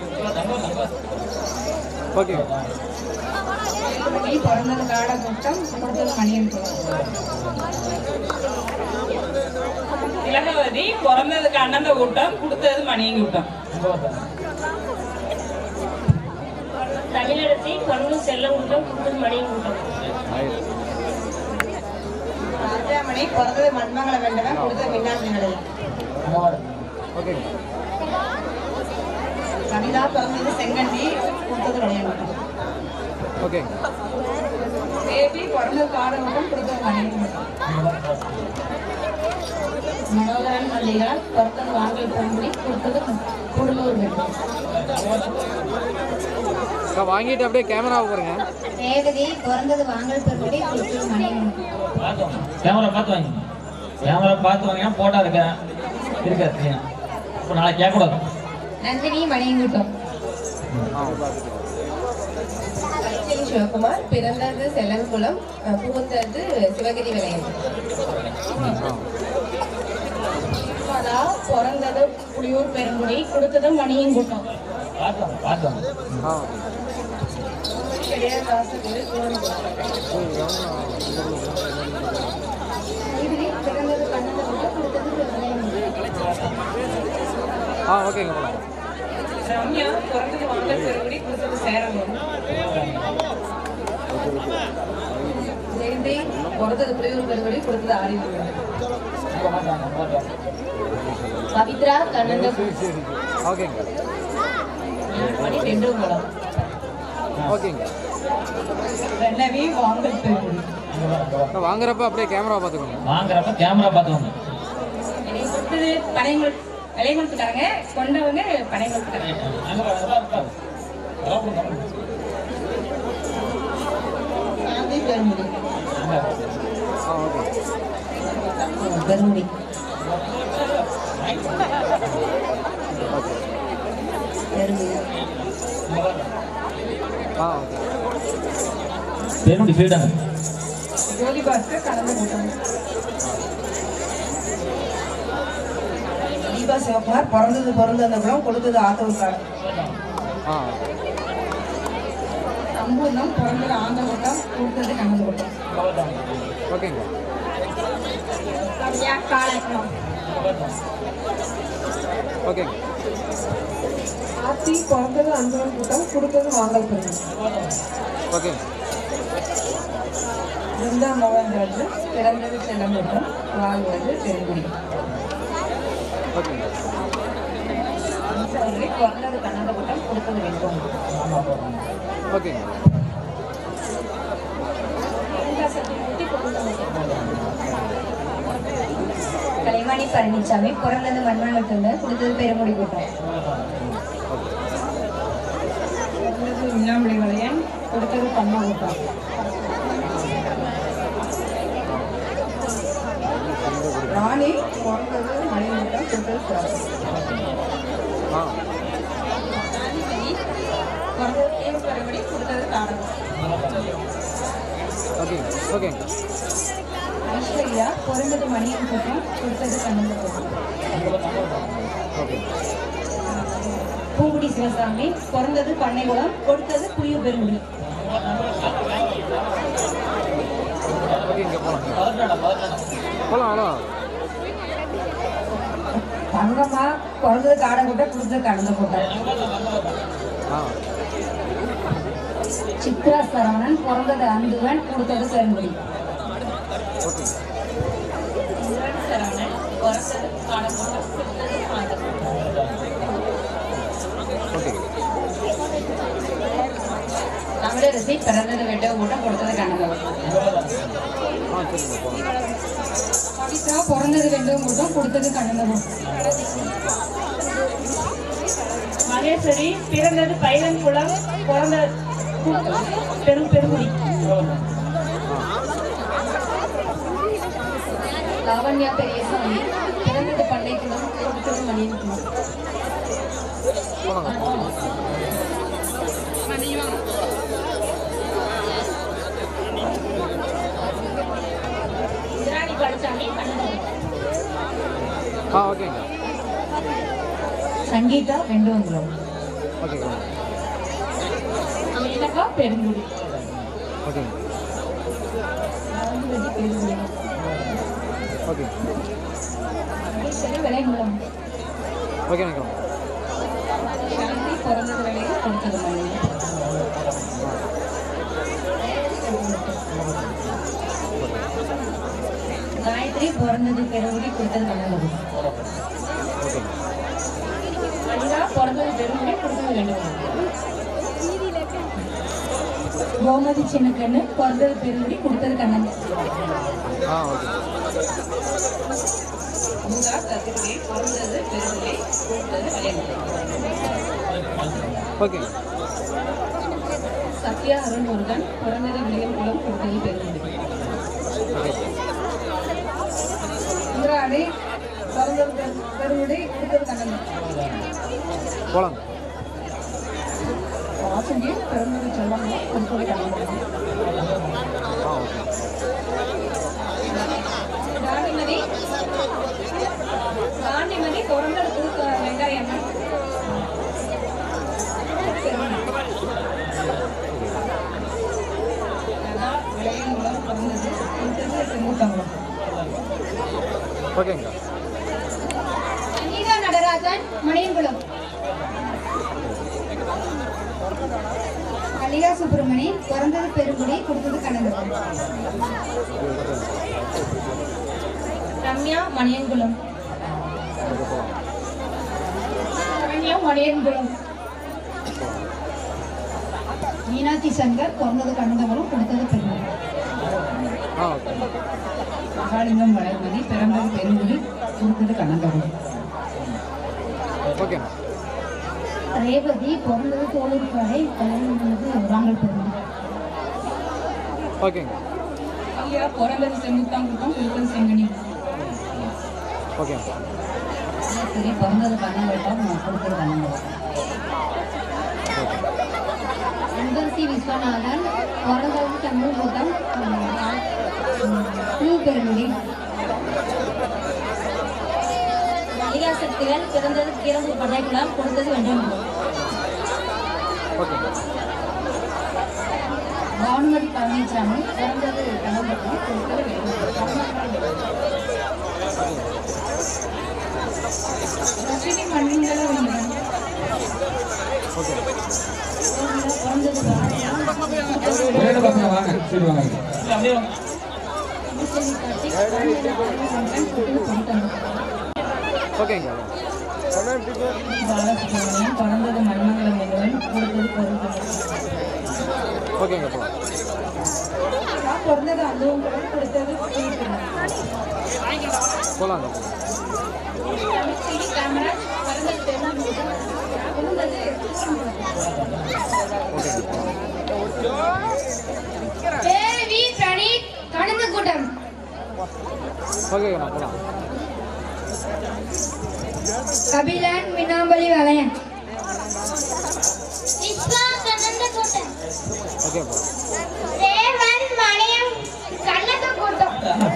ஓகே மணி பிறந்தது காட கூட்டம் கொடுத்தது மணியன் குளம் திலகவதி பிறந்தது கண்ணந்த கூட்டம் கொடுத்தது மணியன் கூட்டம் தமிழரசி பொண்ணு செல்லங்குட்டம் குடும்பம் மணியங்குட்டம் ராஜாமணி பிறந்தது மண்மங்கள வேண்டவன் கொடுத்தது மீனாட்சி நிலையம் கவிதா பிறந்தது செங்கண்டி கொடுத்தது விளையாண்டு ஓகே பேபி பிறந்தது காடங்குட்டம் கொடுத்தது மணியங்குட்டம் மனோகரன் மல்லிகா பிறந்தது வாங்கல் பொன்முடி கொடுத்தது குடலூர் வெற்றி அக்கா வாங்கிட்டு அப்படியே கேமராவை பாருங்க ரேவதி பிறந்தது வாங்கல் பெருப்படி கொடுத்தது மணியன் கேமரா பார்த்து வாங்க கேமரா பார்த்து வாங்கினா போட்டோ இருக்கேன் இருக்காது இப்போ நாளைக்கு கேட்கக்கூடாது நந்தினி மணியங்குட்டம் கைச்செலி சிவகுமார் பிறந்தது செல்லங்குளம் அஹ், புகுந்தது சிவகிரி விளையம் பதா பிறந்தது புளியூர் பெருங்குடி கொடுத்தது மணியங்குட்டம் பார்த்து வாங்க பார்த்து வாங்க ஆ இவரே பிறந்தது கண்ணகுட்டம் கொடுத்தது விளையாண்டு ஆ ஓகேங்க போலாம் ரம்யா பிறந்தது வாங்கல் பெருங்குடி கொடுத்தது சேரங்குளம் ஜெயந்தி பிறந்தது புலியூர் பெருங்குடி கொடுத்தது ஆரியபுரம் பவித்ரா கண்ணந்த ஓகேங்க மணி டெண்டுங்குளம் ஓகேங்க ரெண்டவி வாங்கல் பெருங்குடி அக்கா, வாங்குறப்ப அப்படியே கேமரா பார்த்துக்கோங்க வாங்குறப்ப கேமரா பார்த்து வாங்க என்னை கொடுத்தது பனைங்குள் விளையங்குளத்துக்காரங்க கொண்டவங்க பனைங்குளத்துக்காரங்க சாந்தி பெருங்குடி ஆ ஓகே பெருங்குடி பெருங்குடி ஆ ஓகே பெருமுடி ஃபீல்டாங்க ஜோதி பாஸ்கர் கலந்துகுட்டம் தீபா சிவகுமார் பிறந்தது பிறந்தந்தகுளம் கொடுத்தது ஆத்தூர்காடு ஆ சம்பூர்ணம் பிறந்தது ஆந்தகுட்டம் கொடுத்தது கண்ணகுட்டம் ஓகேங்க கவியா காலக்குளம் ஓகேங்க ஆத்தி பிறந்தது அன்புடன் கூட்டம் கொடுத்தது வாங்கல் பெருங்குடி ஓகேங்க பிருந்தா மோகன்ராஜ் பிறந்தது செல்லங்குட்டம் வாழ்வது பெருங்குடி ஓகேங்க அம்சவர்களே பிறந்தது கண்ணந்தகுட்டம் கொடுத்தது வெண்கோம் ஓகேங்க கலைவாணி பழனிசாமி பிறந்தது மண்மணத்தில் கொடுத்தது பெருமுடி கூட்டம் பிறந்தது விண்ணாமலை வளையன் கொடுத்தது கண்ணகுட்டம் ராணி பிறந்தது மணிமுட்டம் கொடுத்தது சிறப்பு ஆ பிறந்தது தேவப்பெருங்குடி கொடுத்தது தாடகம் ஓகேங்க ஓகேங்க ஐஸ்வர்யா பிறந்தது மணியன் கூட்டம் கொடுத்தது கண்ணகுட்டம் ஓகேங்க பூங்குடி சிவசாமி பிறந்தது பண்ணைகுளம் கொடுத்தது புளியூர் பெருங்குடி ஓகே இங்கே போகலாம் போகலாம் அவ்வளோ தங்கம்மா பிறந்தது காடங்குட்டம் கொடுத்தது கண்ணகுட்டம் ஆ சித்ரா சரவணன் பிறந்தது அந்துவன் கொடுத்தது பெருங்குடி ஓகேங்க இந்திரன் சரவணன் பிறந்தது காடங்குட்டம் கொடுத்தது ஆந்தகுட்டம் ஓகேங்க தமிழரசி பிறந்தது வெட்ட கூட்டம் கொடுத்தது கண்ணகுட்டம் ஆ சரிங்க போகலாம் கவிதா பிறந்தது வெண்டவும் கூட்டம் கொடுத்தது கண்ணகுட்டம் மகேஸ்வரி பிறந்தது பைலன்குளம் பிறந்த பெரும் பெருங்குடி லாவண்யா பெரியசாமி பிறந்தது பண்ணைக்குளம் கொடுத்தது மணியன்குளம் இந்திராணி பழனிசாமி கண்ணகுட்டம் ஆ ஓகேங்க சங்கீதா வெண்டுவங்குளம் ஓகேங்க மேனகா பெருங்குடி ஓகேங்க ராஜவதி பெருங்குடி ஓகேங்க மகேஸ்வரி விளையங்குளம் ஓகேங்க சாந்தி பிறந்தது வேலையை கொடுத்தது மணி பிறந்தது பெருங்குடி கொடுத்தது கண்ணங்குடி மணிகா பிறந்தது பெருங்குடி கொடுத்தது வெண்ணுகுடி கோமதி சின்னக்கண்ணு பிறந்தது பெருங்குடி கொடுத்தது கண்ணங்குடி ஆ ஓகே அமுதா கதிர்வே பிறந்தது பெருங்குடி கொடுத்தது வளையங்குடி ஓகேங்க சத்யா அருண்முருகன் பிறந்தது விளியங்குளம் கொடுத்தது பெருங்குடி இந்திராணி பிறந்தது பெரு- பெருங்குடி கொடுத்தது கண்ணன் போலாங்க வாசங்கி பிறந்தது செல்லம்மா கொடுத்தது கண்ணன் ஆ ஓகே காந்திமதி காந்திமதி பிறந்தது புது வெங்காயம் விளையங்குளம் பிறந்தது கொடுத்தது செங்குத்தங்குளம் ஓகேங்க சங்கீதா நடராஜன் மணியங்குளம் மல்லிகா சுப்பிரமணி பிறந்தது பெருங்குடி கொடுத்தது கண்ணங்குடி ரம்யா மணியங்குளம் ரம்யா மணியங்குளம் மீனாட்சி சங்கர் பிறந்தது கண்ணங்குளம் கொடுத்தது பெருங்குடி ஆ ஓகே மகாலிங்கம் வளர்மதி பிறந்தது பெருங்குடி கொடுத்தது கண்ணந்தகுடி ஓகேண்ணா ரேவதி பிறந்தது தோலூர்பாறை கல்யாணம் பண்ணது வாங்கல் பெருங்குடி ஓகேங்க ஐயா பிறந்தது செங்குத்தாங்குளம் கொடுத்தது செங்கனி ஓகேங்க சரி பிறந்தது கண்ணங்கட்டம் கொடுத்தது கண்ணங்கட்டம் அன்பரசி விஸ்வநாதன் பிறந்தது சண்முகூட்டம் பூ பெருங்குடி மல்லிகா சக்திகள் பிறந்தது கீரம்பூர் படைக்குளம் கொடுத்தது வெண்டங்குளம் ஓகேங்க பானுமதி பழனிசாமி பிறந்தது கண்ணங்குளம் கொடுத்தது வெண்டங்குளம் ரஜினி மண்ணிங்கல வேண்டுவன் பிறந்தது ரெண்டு பசங்க வாங்க சரி வாங்க ஓகேங்க பாலசுப்ரமணியம் பிறந்தது மண்மங்கலம் என்பவன் கொடுத்தது பொருள் ஓகேங்க போலாம் பிறந்தது அதுவும் கொடுத்தது தீர்த்தம் போலாங்க காமராஜ் பிறந்தது பெருங்குடி பிறந்தது தேவி பிரணீத் கணந்து கூட்டம் ஓகேங்கண்ணா போலாம் கபிலன் மினாம்பலி வளையன் விஸ்வா கணந்த கூட்டம் ஓகே போலாம் தேவன் மணியம் கண்ணந்த கூட்டம்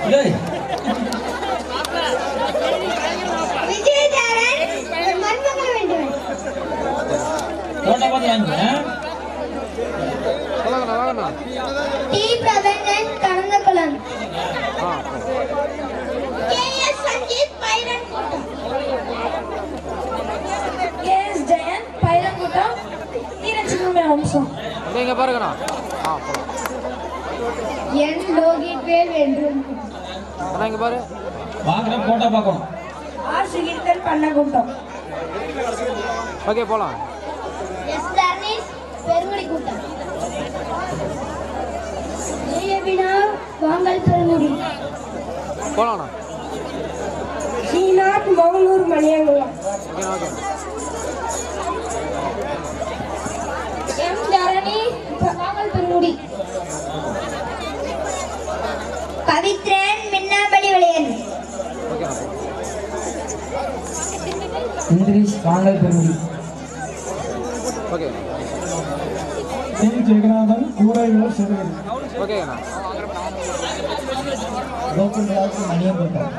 விஜயதரன் மன்மகன வேண்டுவன் போட்டோ பார்த்து வாங்க போலாங்கண்ணா வாங்கண்ணா டி பிரபஞ்சன் கணந்த குளம் ஆ கே எஸ் சங்கீத் பைரன் கூட்டம் கே எஸ் ஜெயன் பைரன் கூட்டம் தீரச்சிறுமை வம்சம் அப்படியே இங்கே பாருங்கண்ணா ஆ போலாம் என் லோகித் வேல் வேண்டும் அண்ணா இங்கே பாரு வாங்குற போட்டோ பார்க்கணும் ஆர் சுகீர்த்தன் பண்ணக்கூட்டம் ஓகே போலாம் எஸ் தர்ணீஸ் பெருங்குடி கூட்டம் ஜெயபினா வாங்கல் பெருங்குடி போலாம்ண்ணா ஸ்ரீநாத் மங்களூர் மணியங்குளம் ஓகேண்ணா ஓகேண்ணா எம் தரணி வாங்கல் பெருங்குடி பவித்ரன் மின்னாம்பலி விளையன் ஓகேண்ணா போலாம் இந்திரிஷ் வாங்கல் பெருங்குடி ஓகே சி ஜெகநாதன் கூரையூர் சிறுகடி ஓகேண்ணா கோகுல்ராஜ் மணியங்கோட்டம்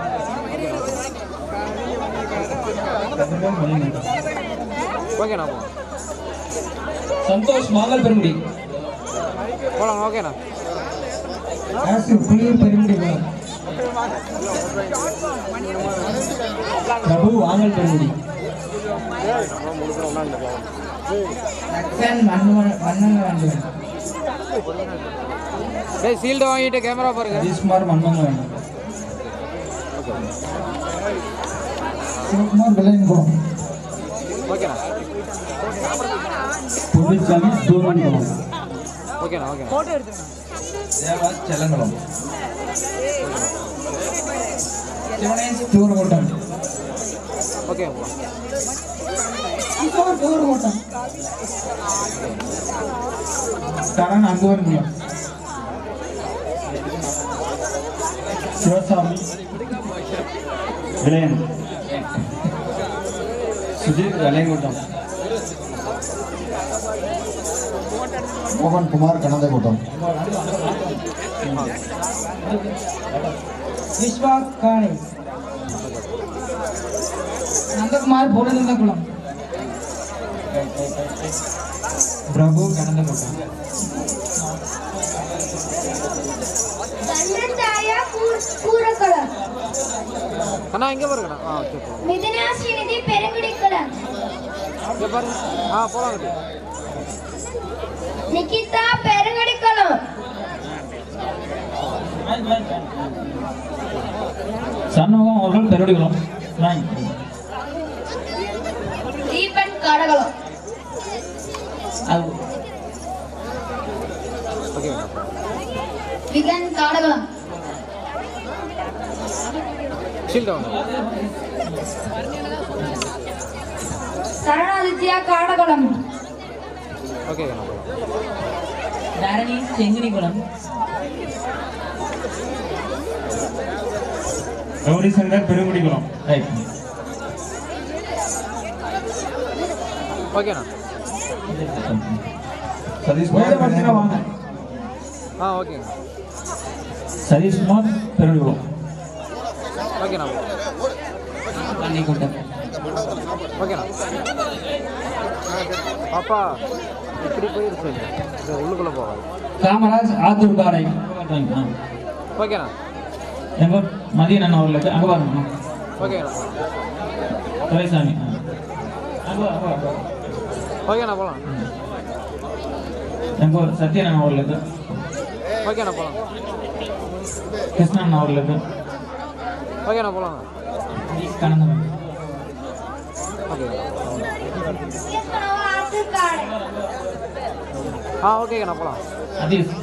கதிர்வேல் மணியங்கோட்டம் ஓகேண்ணா போலாம் சந்தோஷ் மாங்கல் பெருங்குடி போலாம் ஓகேண்ணா ஆசு புலியூர் பெருங்குடி குளம் பிரபு வாங்கல் பெருங்குடி நக்சன் மன்னன் மன்னன் வேண்டுவன் டேய் சீல்டு வாங்கிட்டு கேமரா பாருங்க சதீஷ்குமார் மன்மங்க வேண்டும் சிவகுமார் வெள்ளையன்குளம் ஓகேண்ணா பொருட்சாமி தூவன்குளம் ஓகேண்ணா ஓகேண்ணா தேவா செல்லங்குளம் சிவனேஷ் தூர்கோட்டம் ஓகே கிஷோர் தூர்கோட்டம் கரண் அங்குவன்குளம் சிவசாமி விளையன் சுஜித் வெள்ளையங்குட்டம் மோகன்குமார் கனந்தகோட்டம் விஸ்வா காணி நந்தகுமார் பொருந்தகுளம் பிரபு கனந்தகோட்டம் சந்திரசாயா கூறக்குளம் அண்ணா இங்கே பாருங்கண்ணா ஆ ஓகே போகலாம் மிதனாசினிதி பெருங்குடிக்குளம் இங்கே பாருங்க ஆ போகலாம் நிகிதா பெருங்குடிக்குளம் சண்முகம் அவர்கள் பெருடிகளும் லைன் தீபன் காடகுளம் அது ஓகே விகன் காடகுளம் ஷீல்ட் ஆகணும் சரணாதித்யா காடகுளம் ஓகே அண்ணா போகலாம் தரணி செங்கினிகுளம் கௌரி சங்கர் பெருங்குடிகுளம் ரைட் ஓகேண்ணா சதீஷ் வாங்க ஆ ஓகேங்க சதீஷ்குமார் பெருடிகளும் ஓகேண்ணா கன்னிக்கூட்டம் ஓகேண்ணா பாப்பா இப்படி போயிருச்சு இது உள்ளுக்குள்ளே போகாது காமராஜ் ஆத்தூர் காரை ஓகேண்ணா எங்க மதியன் அவர்களுக்கு அங்க பாருங்க ஓகேண்ணா துரைசாமி அங்க வா, அங்க வா, அங்க வா. ஓகேண்ணா போகலாம் எங்க ஊர் சத்யன் அவர்களுக்கு ஓகேண்ணா போகலாம் கிருஷ்ணன் அவர்களுக்கு ஓகேண்ணா போகலாம் கனந்தன் ஓகே ஆத்துக்காடு ஆ ஓகேண்ணா போகலாம் அதீஸ்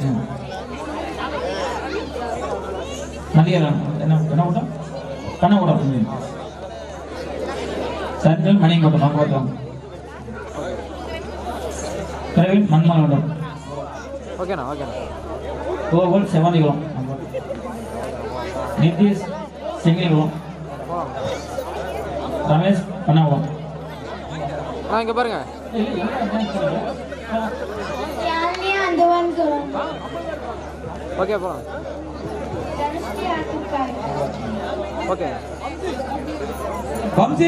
மதியம் என்ன என்ன கூட்டம் கண்ணக்கூடம் சர்க்கிள் மணியங்கோட்டம் அங்கே வரலாம் பிறகு மண்மலோட்டம் ஓகேண்ணா ஓகேண்ணா கோகுல் செவந்திகுளம் நிதிஷ் செங்கிலிகுளம் போகலாம் ரமேஷ் பண்ணாகுளம் ஆ இங்கே பாருங்க யாழ்னி அந்தவன் குளம் ஓகே போகலாம் தனுஷ்டி ஆத்துக்காடு ஓகே வம்சி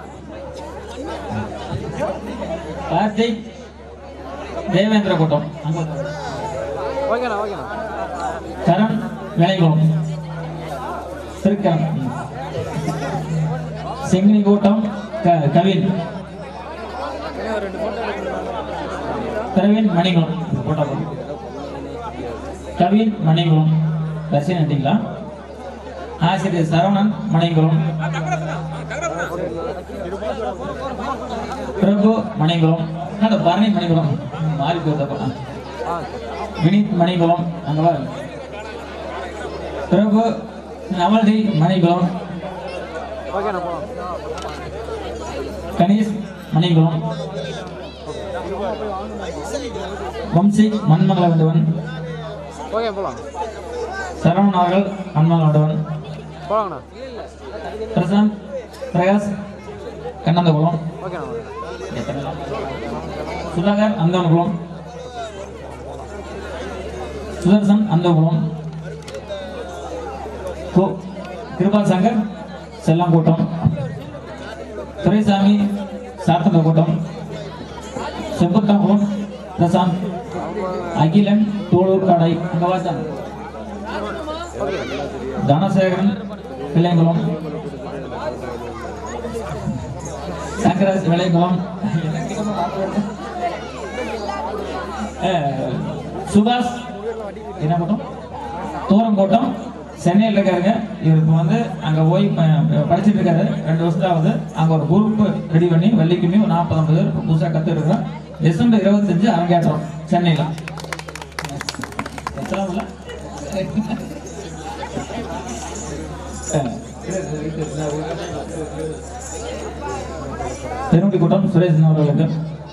கார்த்திக் தேவேந்திர கூட்டம் அங்க ஓகேண்ணா ஓகேண்ணா சரண் விளைகுளம் திருக்கம் செங்கினி கூட்டம் க- கவின் பிரவீன் மணிகுளம் போட்டா போதும். கவின் மணிகுளம் ரசிகன் நட்டிங்களா ஆசிரியர் சரவணன் மணிகுளம் பிரபு மணிகுளம் என்னடா பரணி மணிகுளம் மாறி போயிருந்தப்ப ஆ வினித் மணிகுளம் அங்க வா பிரபு நவல்டி மணிகுளம் ஓகேண்ணா போகலாம் கணேஷ் மணிகுளம் வம்சி மண்மகள வேண்டுவன் ஓகே போகலாம் சரவணன் அவர்கள் மண்மகள வேண்டுவன் போகலாங்கண்ணா பிரசாந்த் பிரகாஷ் கண்ணந்தகுளம் ஓகேண்ணா சுதாகர் அந்தவன்குளம் சுதர்சன் அந்தகுளம் கோ கிருபா சங்கர் செல்லாங்கூட்டம் துரைசாமி சாத்தந்த கூட்டம் செம்பத்தாங்குளம் பிரசாந்த் அகிலன் தோளூர் கடை அங்க வாச்சான் தனசேகரன் பிள்ளைங்குளம் சங்கராஜ் விளையங்குளம் அஹ், சுபாஷ் என்ன கூட்டம் தூரங்கோட்டம் சென்னையில் இருக்காருங்க இவர் இப்போ வந்து அங்கே போய் ப- படிச்சிட்டு இருக்காரு ரெண்டு வருஷத்தாவது அங்கே ஒரு குரூப் ரெடி பண்ணி வெள்ளிக்குமே ஒரு நாற்பது ஐம்பது பேர் இப்போ புதுசாக கற்றுருக்கோம் டிசம்பர் இருபத்தஞ்சு அரங்கேற்றம் சென்னையில் எத்தனாவதுல? பெருமுடி கூட்டம் சுரேஷ் அவர்களுக்கு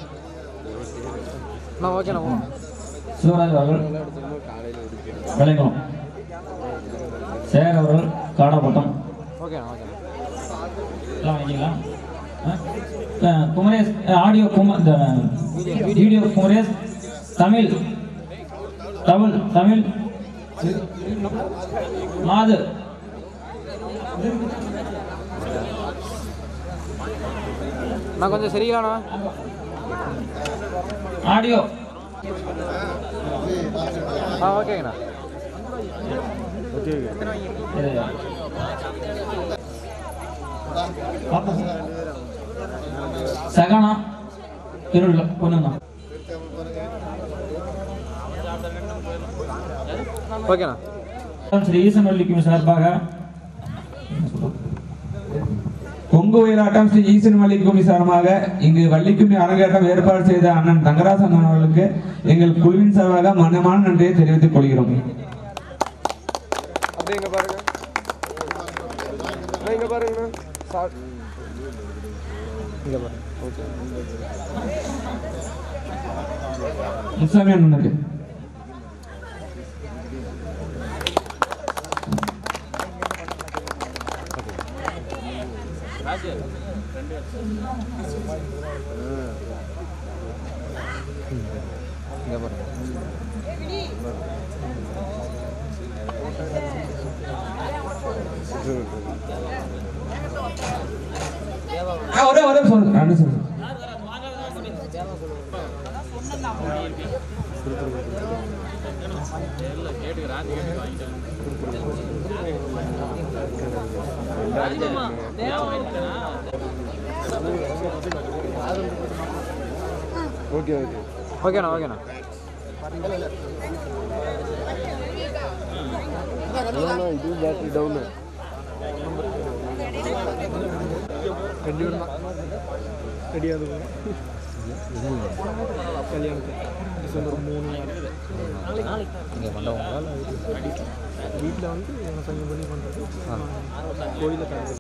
நான் ஓகேண்ணா போங்க சிவராஜ் அவர்கள் விளைங்குளம் சேகர் அவர்கள் காடாப்பட்டம் ஓகேண்ணா ஓகேண்ணா எல்லாம் வாங்கிக்கலாம் ஆ? ஆ, குமரேஷ் ஆடியோ கும இந்த வீடியோ குமரேஷ் தமிழ் தமிழ் தமிழ் மாது நான் கொஞ்சம் சரிங்களாண்ணா ஆடியோ ஆ ஓகேங்கண்ணா ஓகே இது பாப்போம். சகனா திருவிழா பொண்ணுங்க ஓகேண்ணா ஸ்ரீ ஈசன்வல்லிக்கும் சார்பாக கொங்கு ஒயிலாட்டம் ஸ்ரீ ஈசன் வள்ளிக்குமி சார்பாக இங்கு வள்ளிக்குமி அரங்கேற்றம் ஏற்பாடு செய்த அண்ணன் தங்கராசன் அவர்களுக்கு எங்கள் குழுவின் சார்பாக மனமான நன்றியை தெரிவித்துக் கொள்கிறோம் அப்படியே இங்கே பாருங்க அண்ணா, இங்க பாருங்கண்ணா சா இங்கே பாருங்க ஓகே முசாமி அண்ணனுக்கு இங்கே பாருங்க ஆ, ஒரே ஒரே சொல்லு ரெண்டு சொல்லு ஓகே ஓகே ஓகேண்ணா ஓகேண்ணா இது பேட்டரி டவுனு ரெண்டு பேரும் தான் ரெடியாக கல்யாணத்துக்கு டிசம்பர் மூணு இங்கே மண்டபம் வீட்டில் வந்து என்ன சங்கம் பண்ணி பண்ணுறது கோயிலில்